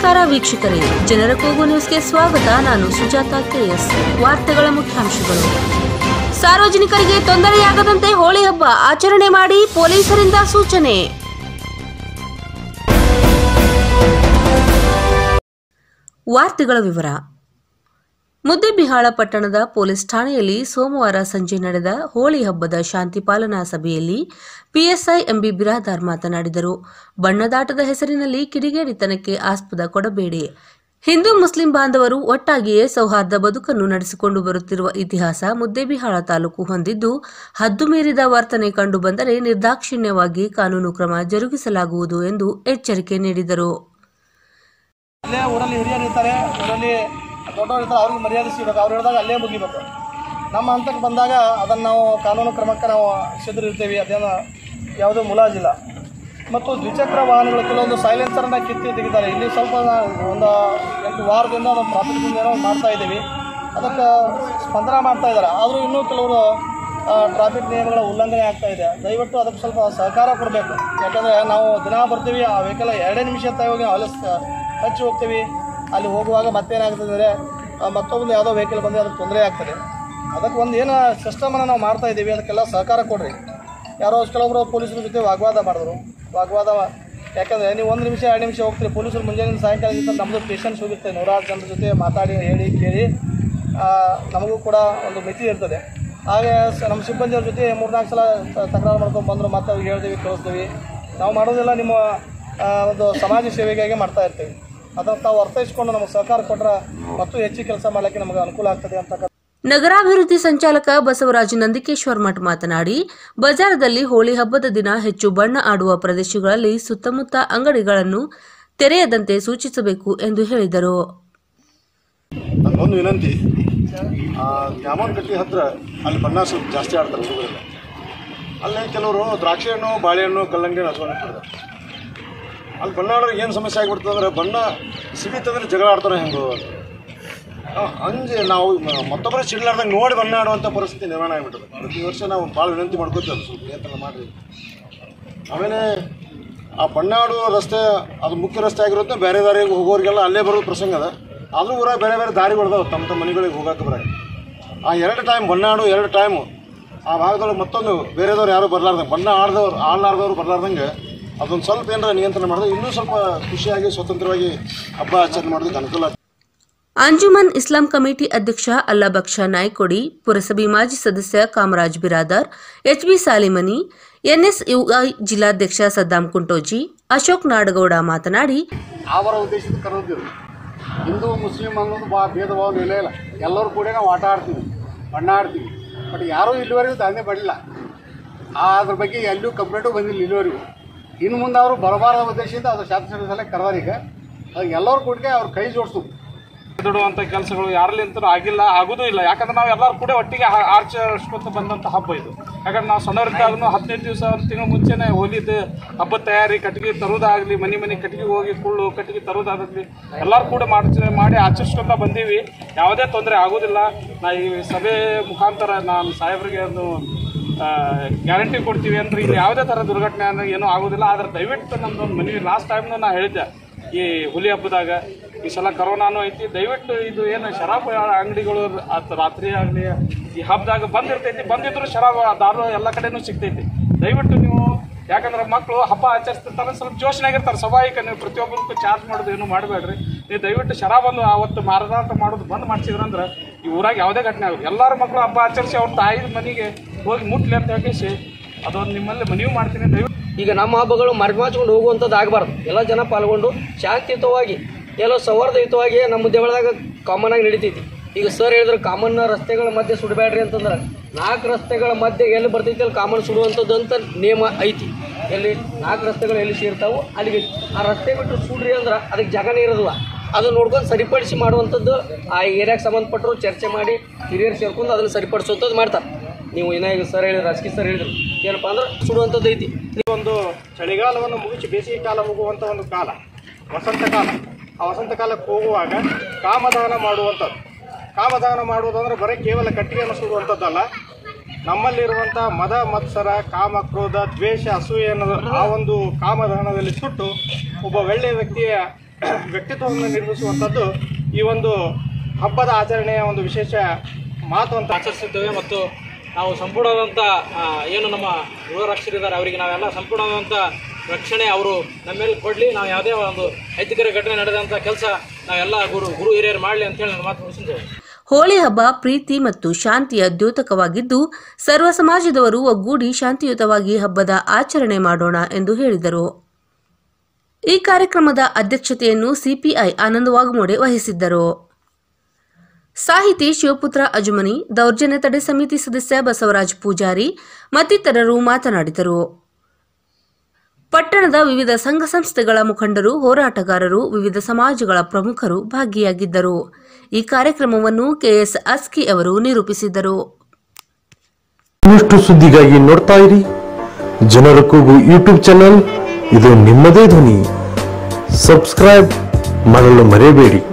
ನಮಸ್ಕಾರ ವೀಕ್ಷಕರೇ ಜನರ ಕೂಗು ನ್ಯೂಸ್ಗೆ ಸ್ವಾಗತ ನಾನು ಸುಜಾತ ಕೆಎಸ್ ವಾರ್ತೆಗಳ ಮುಖ್ಯಾಂಶಗಳು ಸಾರ್ವಜನಿಕರಿಗೆ ತೊಂದರೆಯಾಗದಂತೆ ಹೋಳಿ ಹಬ್ಬ ಆಚರಣೆ ಮಾಡಿ ಪೊಲೀಸರಿಂದ ಸೂಚನೆ ವಾರ್ತೆಗಳ ವಿವರ ಮುದ್ದೆಬಿಹಾಳ ಪಟ್ಟಣದ ಪೊಲೀಸ್ ಠಾಣೆಯಲ್ಲಿ ಸೋಮವಾರ ಸಂಜೆ ನಡೆದ ಹೋಳಿ ಹಬ್ಬದ ಶಾಂತಿ ಪಾಲನಾ ಸಭೆಯಲ್ಲಿ ಪಿಎಸ್ಐ ಎಂಬಿ ಬಿರಾದಾರ್ ಮಾತನಾಡಿದರು ಬಣ್ಣದಾಟದ ಹೆಸರಿನಲ್ಲಿ ಕಿಡಿಗೇಡಿತನಕ್ಕೆ ಆಸ್ಪದ ಕೊಡಬೇಡಿ ಹಿಂದೂ ಮುಸ್ಲಿಂ ಬಾಂಧವರು ಒಟ್ಟಾಗಿಯೇ ಸೌಹಾರ್ದ ಬದುಕನ್ನು ನಡೆಸಿಕೊಂಡು ಬರುತ್ತಿರುವ ಇತಿಹಾಸ ಮುದ್ದೇಬಿಹಾಳ ತಾಲೂಕು ಹೊಂದಿದ್ದು ಹದ್ದು ಮೀರಿದ ವರ್ತನೆ ಕಂಡುಬಂದರೆ ನಿರ್ದಾಕ್ಷಿಣ್ಯವಾಗಿ ಕಾನೂನು ಕ್ರಮ ಜರುಗಿಸಲಾಗುವುದು ಎಂದು ಎಚ್ಚರಿಕೆ ನೀಡಿದರು ಅಲ್ಲೇ ಊರಲ್ಲಿ ಹಿರಿಯರು ಇರ್ತಾರೆ ಊರಲ್ಲಿ ದೊಡ್ಡವರು ಇರ್ತಾರೆ ಅವ್ರಿಗೆ ಮರ್ಯಾದೆ ಸಿಗಬೇಕು ಅವ್ರು ಹೇಳಿದಾಗ ಅಲ್ಲೇ ಮುಗಿಬೇಕು ನಮ್ಮ ಹಂತಕ್ಕೆ ಬಂದಾಗ ಅದನ್ನು ನಾವು ಕಾನೂನು ಕ್ರಮಕ್ಕೆ ನಾವು ಸಿದ್ಧರಿರ್ತೀವಿ ಅದೇನು ಯಾವುದೂ ಮುಲಾಜಿಲ್ಲ ಮತ್ತು ದ್ವಿಚಕ್ರ ವಾಹನಗಳು ಕೆಲವೊಂದು ಸೈಲೆನ್ಸರನ್ನ ಕಿತ್ತಿ ತೆಗಿತಾರೆ ಇಲ್ಲಿ ಸ್ವಲ್ಪ ನಾ- ಒಂದು ಎಂಟು ವಾರದಿಂದ ನಾವು ಪ್ರಾಥಮಿಕದಿಂದ ಏನೋ ಮಾಡ್ತಾ ಇದ್ದೀವಿ ಅದಕ್ಕೆ ಸ್ಪಂದನ ಮಾಡ್ತಾ ಇದ್ದಾರೆ ಆದರೂ ಇನ್ನೂ ಕೆಲವರು ಟ್ರಾಫಿಕ್ ನಿಯಮಗಳ ಉಲ್ಲಂಘನೆ ಆಗ್ತಾ ಇದೆ ದಯವಿಟ್ಟು ಅದಕ್ಕೆ ಸ್ವಲ್ಪ ಸಹಕಾರ ಕೊಡಬೇಕು ಯಾಕಂದರೆ ನಾವು ದಿನ ಬರ್ತೀವಿ ಆ ವೆಹಿಕಲ್ ಎರಡೇ ನಿಮಿಷ ಹೋಗಿ ಅಲ್ಲಿ ಸ- ಹಚ್ಚಿ ಹೋಗ್ತೀವಿ ಅಲ್ಲಿ ಹೋಗುವಾಗ ಮತ್ತೇನಾಗ್ತದೆ ಅಂದರೆ ಮತ್ತೊಂದು ಯಾವುದೋ ವೆಹಿಕಲ್ ಬಂದರೆ ಅದಕ್ಕೆ ತೊಂದರೆ ಆಗ್ತದೆ ಅದಕ್ಕೆ ಒಂದು ಏನು ಸಿಸ್ಟಮನ್ನು ನಾವು ಮಾಡ್ತಾ ಇದ್ದೀವಿ ಅದಕ್ಕೆಲ್ಲ ಸಹಕಾರ ಕೊಡ್ರಿ ಯಾರೋ ಕೆಲವೊಬ್ಬರು ಪೊಲೀಸರ ಜೊತೆ ವಾಗ್ವಾದ ಮಾಡಿದ್ರು ವಾಗ್ವಾದ ಯಾಕಂದರೆ ನೀವು ಒಂದು ನಿಮಿಷ ಎರಡು ನಿಮಿಷ ಹೋಗ್ತೀರಿ ಪೊಲೀಸರು ಮುಂಜಾನೆ ಸಾಯಂಕಾಲದಿಂದ ನಮ್ಮದು ಪೇಷನ್ಸ್ ಹೋಗಿರ್ತದೆ ನೂರಾರು ಜನರ ಜೊತೆ ಮಾತಾಡಿ ಹೇಳಿ ಕೇಳಿ ಆ, ನಮಗೂ ಕೂಡ ಒಂದು ಮಿತಿ ಇರ್ತದೆ ಹಾಗೆ ಸ- ನಮ್ಮ ಸಿಬ್ಬಂದಿಯವ್ರ ಜೊತೆ ಮೂರ್ನಾಲ್ಕು ಸಲ ತ- ತಕರಾರು ಮಾಡ್ಕೊಂಡು ಬಂದರು ಮತ್ತೆ ಅವ್ರಿಗೆ ಹೇಳ್ತೀವಿ ಕಳಿಸ್ತೀವಿ ನಾವು ಮಾಡೋದೆಲ್ಲ ನಿಮ್ಮ ಆ, ಒಂದು ಸಮಾಜ ಸೇವೆಗಾಗಿ ಮಾಡ್ತಾ ಇರ್ತೀವಿ ಅದನ್ನು ತಾವು ಅರ್ಥೈಸ್ಕೊಂಡು ನಮಗೆ ಸಹಕಾರ ಕೊಟ್ಟರೆ ಮತ್ತು ಹೆಚ್ಚು ಕೆಲಸ ಮಾಡಲಿಕ್ಕೆ ನಮಗೆ ಅನುಕೂಲ ಆಗ್ತದೆ ಅಂತಕ್ಕಂಥ ನಗರಾಭಿವೃದ್ಧಿ ಸಂಚಾಲಕ ಬಸವರಾಜ ನಂದಿಕೇಶ್ವರ್ ಮಠ್ ಮಾತನಾಡಿ ಬಜಾರದಲ್ಲಿ ಹೋಳಿ ಹಬ್ಬದ ದಿನ ಹೆಚ್ಚು ಬಣ್ಣ ಆಡುವ ಪ್ರದೇಶಗಳಲ್ಲಿ ಸುತ್ತಮುತ್ತ ಅಂಗಡಿಗಳನ್ನು ತೆರೆಯದಂತೆ ಸೂಚಿಸಬೇಕು ಎಂದು ಹೇಳಿದರು ಒಂದು ವಿನಂತಿ ಆ, ದ್ಯಾಮವ್ವನ ಕಟ್ಟಿ ಹತ್ರ ಅಲ್ಲಿ ಬಣ್ಣ ಸ್ವಲ್ಪ ಜಾಸ್ತಿ ಆಡ್ತಾರೆ ಹುಡುಗರೆಲ್ಲ ಅಲ್ಲಿ ಕೆಲವರು ದ್ರಾಕ್ಷಿ ಹಣ್ಣು ಬಾಳೆಹಣ್ಣು ಕಲ್ಲಂಗಡಿ ಹಚ್ಕೊಂಡು ಇಟ್ಟಿರ್ತಾರೆ ಅಲ್ಲಿ ಬಣ್ಣ ಆಡೋರು ಏನು ಸಮಸ್ಯೆ ಆಗಿಬಿಡ್ತದೆ ಅಂದ್ರೆ ಬಣ್ಣ ಸಿಡಿತಂದ್ರೆ ಜಗಳ ಆಡ್ತಾರೆ ಹೆಂಗೋ ಹಂಗೆ ನಾವು ಮ- ಮತ್ತೊಬ್ಬರು ಸಿಡ್ಲಾರ್ದಂಗೆ ನೋಡಿ ಬಣ್ಣ ಆಡುವಂಥ ಪರಿಸ್ಥಿತಿ ನಿರ್ಮಾಣ ಆಗಿಬಿಟ್ಟದೆ ಪ್ರತಿ ವರ್ಷ ನಾವು ಭಾಳ ವಿನಂತಿ ಮಾಡ್ಕೋತೀವಿ ಅದು ಸ್ವಲ್ಪ ಪ್ರಯತ್ನ ಮಾಡಿರಿ ಆಮೇಲೆ ಆ ಬಣ್ಣ ಆಡುವ ರಸ್ತೆ ಅದು ಮುಖ್ಯ ರಸ್ತೆ ಆಗಿರುತ್ತೆ ಬೇರೆ ದಾರಿಗೆ ಹೋಗೋರಿಗೆಲ್ಲ ಅಲ್ಲೇ ಬರೋದು ಪ್ರಸಂಗ ಅದ ಆದರೂ ಊರಾಗ ಬೇರೆ ಬೇರೆ ದಾರಿಗಳಿದಾವೆ ತಮ್ಮ ತಮ್ಮ ಮನೆಗಳಿಗೆ ಹೋಗಕ್ಕೆ ಬರ ಆ ಎರಡು ಟೈಮ್ ಬಣ್ಣ ಆಡು ಎರಡು ಟೈಮು ಆ ಭಾಗದೊಳಗೆ ಮತ್ತೊಂದು ಬೇರೆದವ್ರು ಯಾರು ಬರಲಾರ್ದಂಗೆ ಬಣ್ಣ ಆಡ್ದವ್ರು ಆಡ್ಲಾರ್ದವ್ರು ಬರಲಾರ್ದಂಗೆ ಅದೊಂದು ಸ್ವಲ್ಪ ಏನಾರ ನಿಯಂತ್ರಣ ಮಾಡಿದ್ರೆ ಇನ್ನೂ ಸ್ವಲ್ಪ ಖುಷಿಯಾಗಿ ಸ್ವತಂತ್ರವಾಗಿ ಹಬ್ಬ ಆಚರಣೆ ಮಾಡೋದಕ್ಕೆ ಅನುಕೂಲ ಆಗ್ತದೆ. ಅಂಜುಮನ್ ಇಸ್ಲಾಂ ಕಮಿಟಿ ಅಧ್ಯಕ್ಷ ಅಲ್ಲಾಬಕ್ಷ ನಾಯ್ಕೊಡಿ ಪುರಸಭೆ ಮಾಜಿ ಸದಸ್ಯ ಕಾಮರಾಜ್ ಬಿರಾದಾರ್ ಎಚ್ಬಿ ಸಾಲಿಮನಿ ಎನ್ಎಸ್ಯುಐ ಜಿಲ್ಲಾಧ್ಯಕ್ಷ ಸದ್ದಾಂ ಕುಂಟೋಜಿ ಅಶೋಕ್ ನಾಡಗೌಡ ಮಾತನಾಡಿ ಅವರ ಉದ್ದೇಶದ ಕರೆದಿದ್ರು ಹಿಂದೂ ಮುಸ್ಲಿಂ ಅನ್ನೋದು ಬಾ ಭೇದ ಭಾವ ಇಲ್ಲ ಇಲ್ಲ ಎಲ್ಲರೂ ಕೂಡ ನಾವು ಆಟ ಆಡ್ತೀವಿ ಬಣ್ಣ ಆಡ್ತೀವಿ ಬಟ್ ಯಾರೂ ಇಲ್ಲಿವರೆಗೂ ದಂಧೆ ಮಾಡಿಲ್ಲ ಆ ಅದ್ರ ಬಗ್ಗೆ ಎಲ್ಲೂ ಕಂಪ್ಲೇಂಟು ಬಂದಿಲ್ಲ ಇಲ್ಲಿವರೆಗೂ ಇನ್ನು ಮುಂದೆ ಅವರು ಬರಬಾರದ ಉದ್ದೇಶದಿಂದ ಅದು ಶಾಂತಿ ಸಲ ಕರೆದಾರ ಈಗ ಅದು ಎಲ್ಲರೂ ಕೂಡ ಅವ್ರ ಕೈ ಜೋಡಿಸ್ತು ದುಡುವಂತ ಕೆಲಸಗಳು ಯಾರಲ್ಲಿಂತ ಆಗಿಲ್ಲ ಆಗುದೂ ಇಲ್ಲ ಯಾಕಂದ್ರೆ ನಾವು ಎಲ್ಲರೂ ಕೂಡ ಒಟ್ಟಿಗೆ ಆ- ಆಚರಿಸ್ಕೊಂತ ಬಂದಂತ ಹಬ್ಬ ಇದು ಯಾಕಂದ್ರೆ ನಾವು ಸಣ್ಣವರಿದ್ದಾಗೂ ಹದಿನೈದು ದಿವಸ ಒಂದು ತಿಂಗಳ ಮುಂಚೆನೆ ಹೋಲಿದ್ದು ಹಬ್ಬದ ತಯಾರಿ ಕಟ್ಟಿಗೆ ತರೋದಾಗ್ಲಿ ಮನೆ ಮನೆ ಕಟ್ಟಿಗೆ ಹೋಗಿ ಕುಳ್ಳು ಕಟ್ಟಿಗೆ ತರೋದಾಗಲಿ ಎಲ್ಲರೂ ಕೂಡ ಮಾಡಿ ಮಾಡಿ ಆಚರಿಸ್ಕೊಂತ ಬಂದೀವಿ ಯಾವುದೇ ತೊಂದರೆ ಆಗೋದಿಲ್ಲ ನಾ ಈ ಸಭೆ ಮುಖಾಂತರ ನಾನು ಸಾಹೇಬರಿಗೆ ಒಂದು ಗ್ಯಾರಂಟಿ ಕೊಡ್ತೀವಿ ಅಂದ್ರೆ ಇಲ್ಲಿ ಯಾವುದೇ ಥರ ದುರ್ಘಟನೆ ಅನ್ನೋ ಏನೂ ಆಗೋದಿಲ್ಲ ಆದ್ರೆ ದಯವಿಟ್ಟು ನಮ್ದು ಒಂದು ಮನವಿ ಲಾಸ್ಟ್ ಟೈಮ್ನು ನಾ ಹೇಳಿದ್ದೆ ಈ ಹುಲಿ ಹಬ್ಬದಾಗ ಈ ಸಲ ಕರೋನಾನು ಐತಿ ದಯವಿಟ್ಟು ಇದು ಏನು ಶರಾಬ್ ಅಂಗಡಿಗಳು ಅತ್ ರಾತ್ರಿ ಆಗಲಿ ಈ ಹಬ್ಬದಾಗ ಬಂದಿರ್ತೈತಿ ಬಂದಿದ್ರು ಶರಾಬ್ ದಾರು ಎಲ್ಲ ಕಡೆನೂ ಸಿಗ್ತೈತಿ ದಯವಿಟ್ಟು ನೀವು ಯಾಕಂದ್ರೆ ಮಕ್ಕಳು ಹಬ್ಬ ಆಚರಿಸ್ತಿರ್ತಾರೆ ಸ್ವಲ್ಪ ಜೋಶನಾಗಿರ್ತಾರೆ ಸ್ವಾಭಾವಿಕ ನೀವು ಪ್ರತಿಯೊಬ್ಬರಿಗೂ ಚಾರ್ಜ್ ಮಾಡೋದು ಏನು ಮಾಡಬೇಡ್ರಿ ನೀವು ದಯವಿಟ್ಟು ಶರಾಬನ್ನು ಅವತ್ತು ಮಾರಾಟ ಮಾಡೋದು ಬಂದ್ ಮಾಡ್ಸಿದ್ರಂದ್ರೆ ಈ ಊರಾಗ ಯಾವುದೇ ಘಟನೆ ಆಗುತ್ತೆ ಎಲ್ಲರ ಮಕ್ಕಳು ಹಬ್ಬ ಆಚರಿಸಿ ಅವ್ರ ತಾಯಿ ಮನೆಗೆ ಹೋಗಿ ಮುಟ್ಲಿ ಅಂತ ಹೇಳಿ ಅದೊಂದು ನಿಮ್ಮಲ್ಲಿ ಮನವಿ ಮಾಡ್ತೀನಿ ದಯವಿಟ್ಟು ಈಗ ನಮ್ಮ ಹಬ್ಬಗಳು ಮರೆಮಾಚ್ಕೊಂಡು ಹೋಗುವಂಥದ್ದು ಆಗಬಾರ್ದು ಎಲ್ಲ ಜನ ಪಾಲ್ಗೊಂಡು ಶಾಂತಿಯುತವಾಗಿ ಎಲ್ಲೋ ಸೌಹಾರ್ದಯುತವಾಗಿ ನಮ್ಮ ದೇವಳದಾಗ ಕಾಮನ್ ಆಗಿ ನಡೀತೈತಿ ಈಗ ಸರ್ ಹೇಳಿದ್ರು ಕಾಮನ್ ರಸ್ತೆಗಳ ಮಧ್ಯೆ ಸುಡಬೇಡ್ರಿ ಅಂತಂದ್ರೆ ನಾಲ್ಕು ರಸ್ತೆಗಳ ಮಧ್ಯೆ ಎಲ್ಲಿ ಬರ್ತೈತಿ ಅಲ್ಲಿ ಕಾಮನ್ ಸುಡುವಂಥದ್ದು ಅಂತ ನಿಯಮ ಐತಿ ಎಲ್ಲಿ ನಾಲ್ಕು ರಸ್ತೆಗಳು ಎಲ್ಲಿ ಸೇರ್ತಾವೋ ಅಲ್ಲಿಗೆ ಆ ರಸ್ತೆ ಬಿಟ್ಟು ಸುಡ್ರಿ ಅಂದ್ರೆ ಅದಕ್ಕೆ ಜಾಗನೇ ಇರೋದಿಲ್ಲ ಅದನ್ನ ನೋಡ್ಕೊಂಡು ಸರಿಪಡಿಸಿ ಮಾಡುವಂಥದ್ದು ಆ ಏರಿಯಾಗೆ ಸಂಬಂಧಪಟ್ಟರು ಚರ್ಚೆ ಮಾಡಿ ಹಿರಿಯರು ಸೇರ್ಕೊಂಡು ಅದನ್ನು ಸರಿಪಡಿಸುವಂಥದ್ದು ಮಾಡ್ತಾರೆ ನೀವು ಏನ ಈಗ ಸರ್ ಹೇಳಿದ್ರು ರಾಜಕೀಯ ಸರ್ ಹೇಳಿದ್ರು ಏನಪ್ಪ ಅಂದ್ರೆ ಸುಡುವಂಥದ್ದು ಐತಿ ಒಂದು ಚಳಿಗಾಲವನ್ನು ಮುಗಿಸಿ ಬೇಸಿಗೆ ಕಾಲ ಹೋಗುವಂಥ ಒಂದು ಕಾಲ ವಸಂತ ಕಾಲ ಆ ವಸಂತ ಕಾಲಕ್ಕೆ ಹೋಗುವಾಗ ಕಾಮದಾನ ಮಾಡುವಂಥದ್ದು ಕಾಮದಾನ ಮಾಡುವುದಂದ್ರೆ ಬರೀ ಕೇವಲ ಕಟ್ಟಿಗೆಯನ್ನು ಸುಡುವಂಥದ್ದಲ್ಲ ನಮ್ಮಲ್ಲಿರುವಂಥ ಮದ ಮತ್ಸರ ಕಾಮ ಕ್ರೋಧ ದ್ವೇಷ ಅಸೂಯೆ ಅನ್ನೋದು ಆ ಒಂದು ಕಾಮದಾನದಲ್ಲಿ ಸುಟ್ಟು ಒಬ್ಬ ಒಳ್ಳೆಯ ವ್ಯಕ್ತಿಯ ವ್ಯಕ್ತಿತ್ವವನ್ನು ನಿರ್ಮಿಸುವಂಥದ್ದು ಈ ಒಂದು ಹಬ್ಬದ ಆಚರಣೆಯ ಒಂದು ವಿಶೇಷ ಮಾತು ಅಂತ ಆಚರಿಸಿದ್ದೇವೆ ಮತ್ತು ನಾವು ಸಂಪೂರ್ಣವಾದಂಥ ಆ, ಏನು ನಮ್ಮ ಗೃಹ ರಕ್ಷಕರಿದ್ದಾರೆ ಅವರಿಗೆ ನಾವೆಲ್ಲ ಸಂಪೂರ್ಣವಾದಂಥ ರಕ್ಷಣೆ ಅವರು ನಮ್ಮ ಮೇಲೆ ಕೊಡಲಿ ನಾವು ಯಾವುದೇ ಒಂದು ಅಹಿತಕರ ಘಟನೆ ನಡೆದಂಥ ಕೆಲಸ ನಾವೆಲ್ಲ ಗುರು ಗುರು ಹಿರಿಯರು ಮಾಡಲಿ ಅಂತೇಳಿ ನನ್ನ ಮಾತು ಮುಗಿಸಿದ್ದೇವೆ ಹೋಳಿ ಹಬ್ಬ ಪ್ರೀತಿ ಮತ್ತು ಶಾಂತಿಯ ದ್ಯೋತಕವಾಗಿದ್ದು ಸರ್ವ ಸಮಾಜದವರು ಒಗ್ಗೂಡಿ ಶಾಂತಿಯುತವಾಗಿ ಹಬ್ಬದ ಆಚರಣೆ ಮಾಡೋಣ ಎಂದು ಹೇಳಿದರು ಈ ಕಾರ್ಯಕ್ರಮದ ಅಧ್ಯಕ್ಷತೆಯನ್ನು ಸಿಪಿಐ ಆನಂದ್ ವಾಗ್ಮೋಡೆ ವಹಿಸಿದ್ದರು ಸಾಹಿತಿ ಶಿವಪುತ್ರ ಅಜುಮನಿ ದೌರ್ಜನ್ಯ ತಡೆ ಸಮಿತಿ ಸದಸ್ಯ ಬಸವರಾಜ್ ಪೂಜಾರಿ ಮತ್ತಿತರರು ಮಾತನಾಡಿದರು ಪಟ್ಟಣದ ವಿವಿಧ ಸಂಘ ಸಂಸ್ಥೆಗಳ ಮುಖಂಡರು ಹೋರಾಟಗಾರರು ವಿವಿಧ ಸಮಾಜಗಳ ಪ್ರಮುಖರು ಭಾಗಿಯಾಗಿದ್ದರು ಈ ಕಾರ್ಯಕ್ರಮವನ್ನು ಕೆಎಸ್ ಅಸ್ಕಿ ಅವರು ನಿರೂಪಿಸಿದರು ಇನ್ನಷ್ಟು ಸುದ್ದಿಗಾಗಿ ನೋಡ್ತಾ ಇರಿ ಜನರ ಕೂಗು ಯೂಟ್ಯೂಬ್ ಚಾನಲ್ ಇದು ನಿಮ್ಮದೇ ಧ್ವನಿ ಸಬ್ಸ್ಕ್ರೈಬ್ ಮಾಡಲು ಮರೆಯಬೇಡಿ